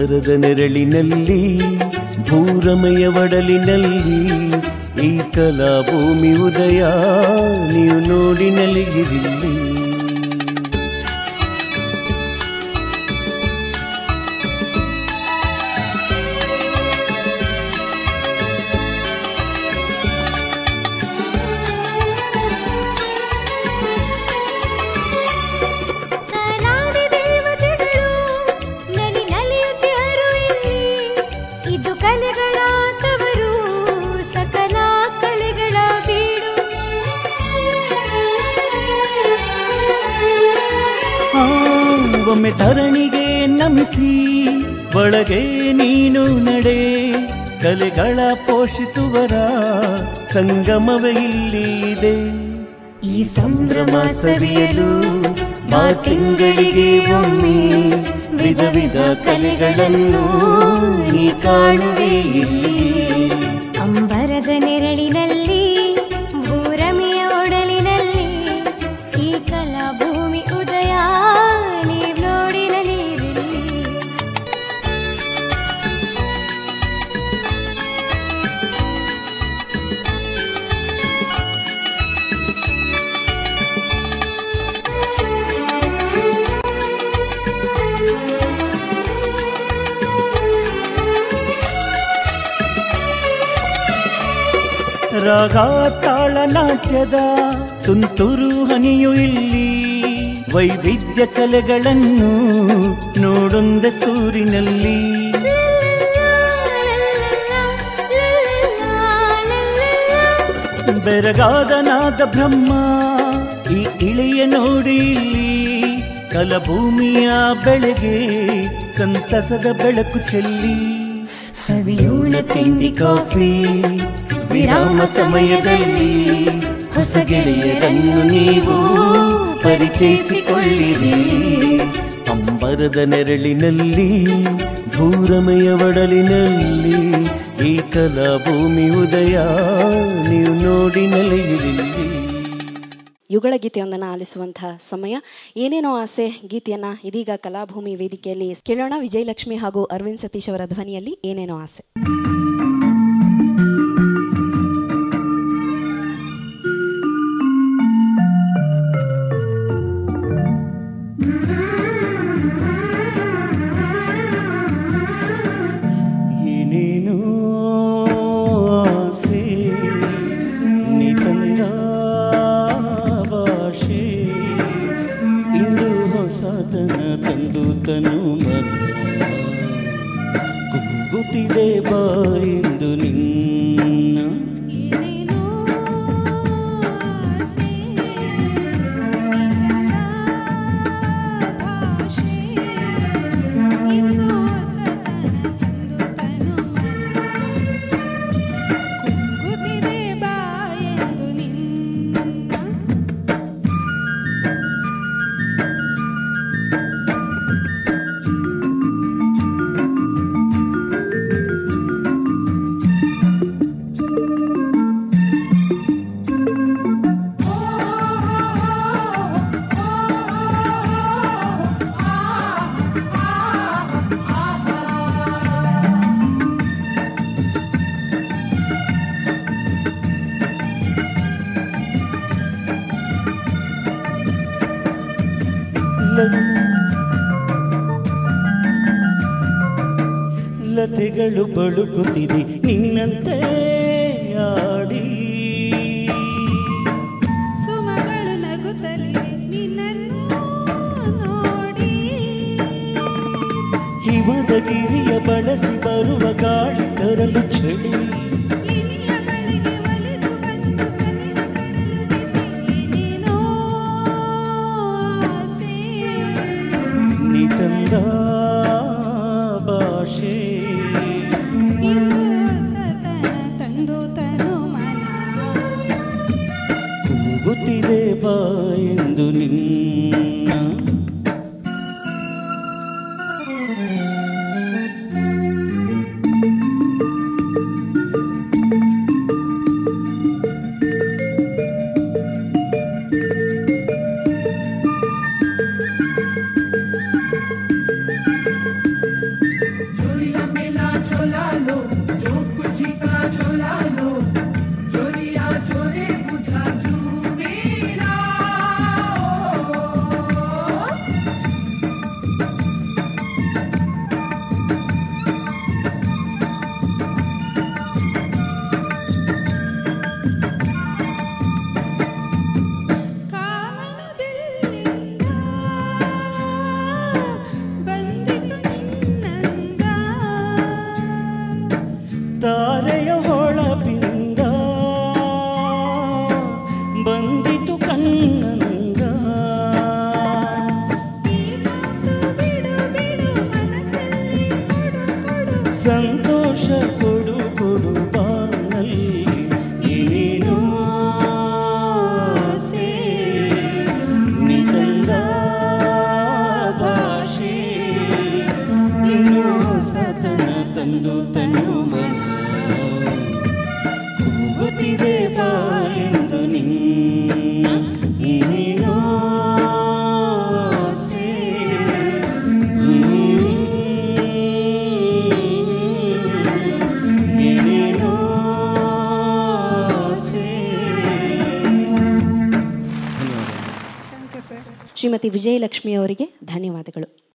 ಅಂಬರದ ನೆರಳಿನಲ್ಲಿ ಭೂರಮೆಯ ಒಡಲಿನಲ್ಲಿ ಈ ಕಲಾ ಭೂಮಿ ಉದಯ ನೀವು ನೋಡಿ ನಲಿಗಿರಿಲ್ಲಿ ಕಲಾದಿ ದೇವತೆಗಳು ನಲಿ ನಲಿಯುತ್ತಿಹರು ಇಲ್ಲಿ ಇದು ಕಲೆಗಳ ತವರು ಸಕಲ ಕಲೆಗಳ ಬೀಡು ಆ, ಒಮ್ಮೆ ಧರಣಿಗೆ ನಮಿಸಿ ಒಳಗೆ ನೀನು ನಡೆ ಕಲೆಗಳ ಪೋಷಿಸುವರ ಸಂಗಮವೇ ಇಲ್ಲಿ ಇದೆ ಈ ಸಂಭ್ರಮ ಸವಿಯಲು ಬಾ ತಿಂಗಳಿಗೆ ಒಮ್ಮೆ ವಿಧ ವಿಧ ಕಲೆಗಳನ್ನು ನೀ ಕಾಣುವೆ ಇಲ್ಲಿ ಅಂಬರದ ನೆರಳಿನಲ್ಲಿ ಭೂರಮಿಯ ಒಡಲಿನಲ್ಲಿ ಈ ಕಲಾ ಭೂಮಿ ಉದಯ ನೀವ್ ನೋಡಿ ನಲಿಯಿರಿಲ್ಲಿ ರಾಗ ತಾಳ ನಾಟ್ಯದ ತುಂತುರು ಹನಿಯು ಇಲ್ಲಿ ವೈವಿಧ್ಯ ಕಲೆಗಳನ್ನು ನೋಡೊಂದ ಸೂರಿನಲ್ಲಿ ಬೆರಗಾದ ನಾದ ಬ್ರಹ್ಮ ಈ ಇಳೆಯ ನೋಡಿ ಇಲ್ಲಿ ಕಲಭೂಮಿಯ ಬೆಳೆಗೆ ಸಂತಸದ ಬೆಳಕು ಚೆಲ್ಲಿ ಸವಿಯೋಣ ತಿಂಡಿ ಕಾಫಿ ವಿರಾಮ ಸಮಯದಲ್ಲಿ ಹೊಸ ಗೆಳೆಯರನ್ನು ನೀವು ಪರಿಚಯಿಸಿಕೊಳ್ಳಿರಿ ಅಂಬರದ ನೆರಳಿನಲ್ಲಿ ಭೂರಮೆಯ ಒಡಲಿನಲ್ಲಿ ಈ ಕಲಾ ಭೂಮಿ ಉದಯ ನೀವು ನೋಡಿ ನೆಲೆಯಿರಿಲ್ಲಿ ಯುಗಳ ಗೀತೆಯೊಂದನ್ನು ಆಲಿಸುವಂತಹ ಸಮಯ ಏನೇನೋ ಆಸೆ ಗೀತೆಯನ್ನ ಇದೀಗ ಕಲಾಭೂಮಿ ವೇದಿಕೆಯಲ್ಲಿ ಕೇಳೋಣ ವಿಜಯಲಕ್ಷ್ಮಿ ಹಾಗೂ ಅರವಿಂದ್ ಸತೀಶ್ ಅವರ ಧ್ವನಿಯಲ್ಲಿ ಏನೇನೋ ಆಸೆ ಏನೇನೋ ಆಸೆ ನೀ ತಂದ ಭಾಷೆ ಇಂದು ಹೊಸತನ ತಂದು ತನು ಮನ ಕುಗ್ಗುತ್ತಿದೆ ಬಾ ಎಂದು ನಿನ್ನ ಲತೆಗಳು ಬಳುಕುತ್ತಿದೆ ನಿನ್ನಂತೆ ಆಡಿ ಸುಮಗಳು ನಗುತ್ತಲಿವೆ ನಿನ್ನನ್ನು ನೋಡಿ ಹಿಮದ ಗಿರಿಯ ಬಳಸಿ ಬರುವ ಗಾಳಿ ತರಲು ಚಳಿ ಇನಿಯ ಬಳಿಗೆ ಒಲಿದು ಬಂದು ಸನಿಹ ತರಲು ಬಿಸಿ ಏನೇನೋ ಆಸೆ. ನೀ ತಂದ ಭಾಷೆ ಇಂದು ಹೊಸತನ ತಂದು ತನು ಮನ ಕೂಗುತ್ತಿದೆ ಬಾ ಎಂದು ನಿನ್ನ ನಮಸ್ತೆ ಸರ್ ಶ್ರೀಮತಿ ವಿಜಯಲಕ್ಷ್ಮಿ ಅವರಿಗೆ ಧನ್ಯವಾದಗಳು